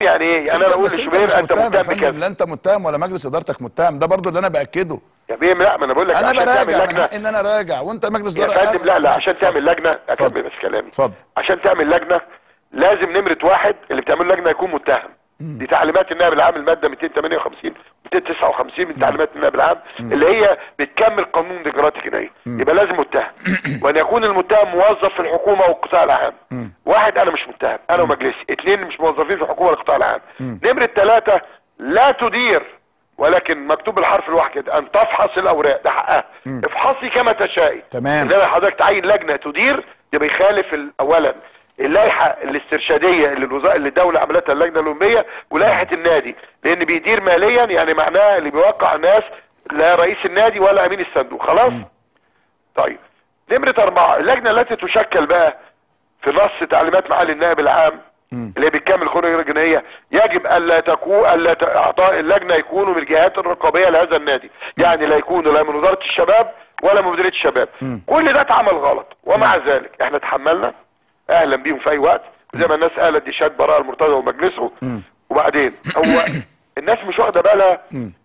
يعني ايه يعني انا اقول بس لشوبير مش انت متهم يا مهتم فندم، بكذا لا انت متهم ولا مجلس ادارتك متهم ده برضو اللي انا باكده يا بيه لا ما انا بقول لك انا عشان تعمل براجع من لجنه حقي ان انا راجع وانت مجلس يا اداره فندم لا لا عشان تعمل لجنه اتفضل. اكمل بس كلامي اتفضل عشان تعمل لجنه لازم نمره واحد اللي بتعمل لجنه يكون متهم دي تعليمات النائب العام الماده 258 259 من تعليمات النائب العام اللي هي بتكمل قانون الاجراءات الجنائيه يبقى لازم متهم وان يكون المتهم موظف في الحكومه والقطاع العام واحد انا مش متهم انا ومجلسي اثنين مش موظفين في الحكومه والقطاع العام نمره ثلاثه لا تدير ولكن مكتوب بالحرف الواحد كده ان تفحص الاوراق ده حقها افحصي كما تشائي تمام. انما حضرتك تعين لجنه تدير ده بيخالف ال- اولا اللائحه الاسترشاديه اللي الوزاره اللي الدوله عملتها اللجنه الاولمبيه ولائحه النادي لان بيدير ماليا يعني معناها اللي بيوقع الناس لا رئيس النادي ولا امين الصندوق خلاص طيب نمره اربعه اللجنه التي تشكل بقى في نص تعليمات معالي النائب العام اللي بتكمل قانون الجنائيه يجب الا تكون الا ت- اعضاء اللجنه يكونوا من الجهات الرقابيه لهذا النادي يعني لا يكونوا لا من وزاره الشباب ولا من مديريه الشباب كل ده اتعمل غلط ومع ذلك احنا تحملنا اهلا بيهم في اي وقت زي ما الناس قالت دي شهاده براءه المرتضى ومجلسه وبعدين هو الناس مش واخده بالها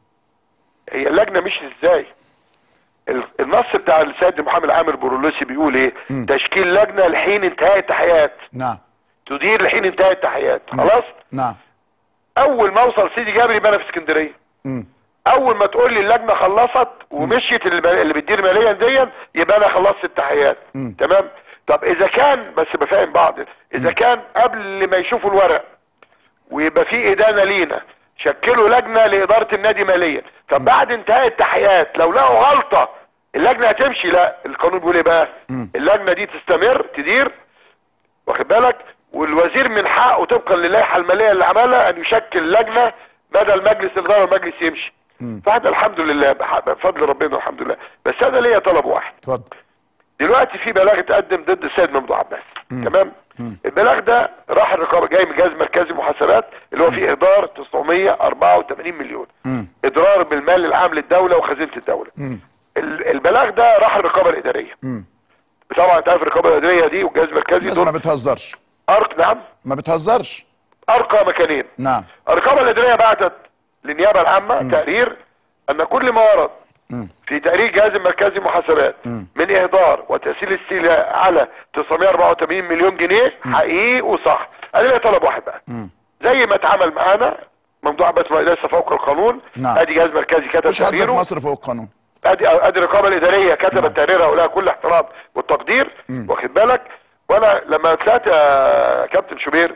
هي اللجنه مش ازاي ال- النص بتاع السيد محمد عامر بورولوسي بيقول ايه تشكيل لجنه لحين انتهاء التحيات نعم تدير لحين انتهاء التحيات خلاص نعم اول ما اوصل سيدي جابر يبقى انا في اسكندريه مم. اول ما تقول لي اللجنه خلصت ومشيت اللي اللي بتدير ماليا دي يبقى انا خلصت التحيات مم. تمام طب اذا كان بس بفهم بعض اذا كان قبل ما يشوفوا الورق ويبقى في ادانه لينا شكلوا لجنه لاداره النادي ماليا طب بعد انتهاء التحيات لو لقوا غلطه اللجنه هتمشي لا القانون بيقول ايه بقى اللجنه دي تستمر تدير واخد بالك والوزير من حقه طبقا للائحه الماليه اللي عملها ان يشكل لجنه بدل مجلس الاداره والمجلس يمشي فاحنا الحمد لله بح- بفضل ربنا الحمد لله بس انا ليا طلب واحد اتفضل دلوقتي في بلاغ اتقدم ضد السيد ممدوح عباس تمام البلاغ ده راح الرقابه جاي من جهاز مركزي محاسبات اللي هو فيه اهدار 984 مليون مم. اضرار بالمال العام للدوله وخزينه الدوله مم. ال- البلاغ ده راح الرقابه الاداريه مم. طبعا انت عارف الرقابه الاداريه دي والجهاز المركزي الناس ما دول بتهزرش ارق نعم ما بتهزرش ارقى مكانين نعم الرقابه الاداريه بعتت للنيابه العامه تقرير ان كل ما ورد في تقرير جهاز المركزي محاسبات من اهدار وتسهيل الاستيلاء على 984 مليون جنيه حقيقي وصح انا ليا طلب واحد بقى زي ما اتعمل معانا ممدوح عباس ليس فوق القانون نعم. ادي جهاز مركزي كتب مش حد في تقريره مصر فوق القانون ادي ادي الرقابه الاداريه كتبت تقريرها ولها كل احترام والتقدير واخد بالك وانا لما طلعت يا كابتن شوبير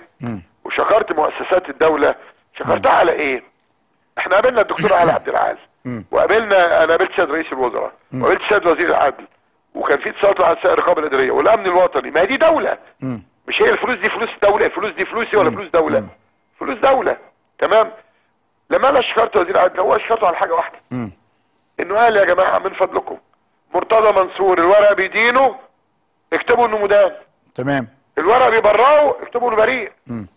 وشكرت مؤسسات الدوله شكرتها على ايه؟ احنا قابلنا الدكتور علي عبد العال وقابلنا انا قابلت سيد رئيس الوزراء وقابلت سيد وزير العدل وكان في اتصالات مع السيد الرقابه الاداريه والامن الوطني ما هي دي دوله مش هي الفلوس دي فلوس دوله الفلوس دي فلوسي ولا فلوس دوله فلوس دوله تمام لما انا شكرت وزير العدل هو شكرته على حاجه واحده انه قال يا جماعه من فضلكم مرتضى منصور الورق بيدينه اكتبوا انه مدان تمام الورق بيبرئه اكتبوا انه بريء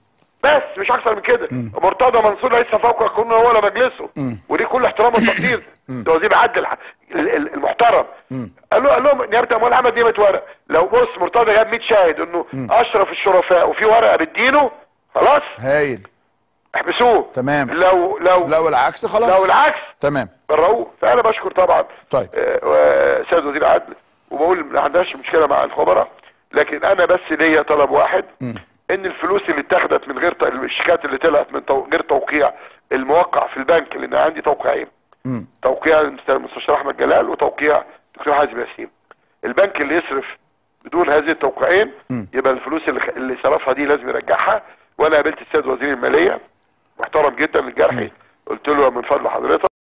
بس مش اكتر من كده مرتضى منصور ليس فوق القانون هو ولا مجلسه وليه كل احترام وتقدير ده وزير عدل ال- ال- المحترم قال له قال لهم نيابه اموال عامه دي ورق لو بص مرتضى جاب 100 شاهد انه اشرف الشرفاء وفي ورقه بتدينه خلاص هايل احبسوه تمام. لو لو لو العكس خلاص لو العكس تمام برؤوه فانا بشكر طبعا طيب. آه، آه، سيد وزير العدل وبقول ما عندناش مشكله مع الخبراء لكن انا بس ليا طلب واحد ان الفلوس اللي اتاخدت من غير ت- الشيكات اللي طلعت من تو- غير توقيع الموقع في البنك لان عندي توقيعين مم. توقيع المستشار احمد جلال وتوقيع دكتور حازم ياسين البنك اللي يصرف بدون هذه التوقيعين يبقى الفلوس اللي, خ- اللي صرفها دي لازم يرجعها وانا قابلت السيد وزير الماليه محترم جدا الجرحي قلت له من فضل حضرتك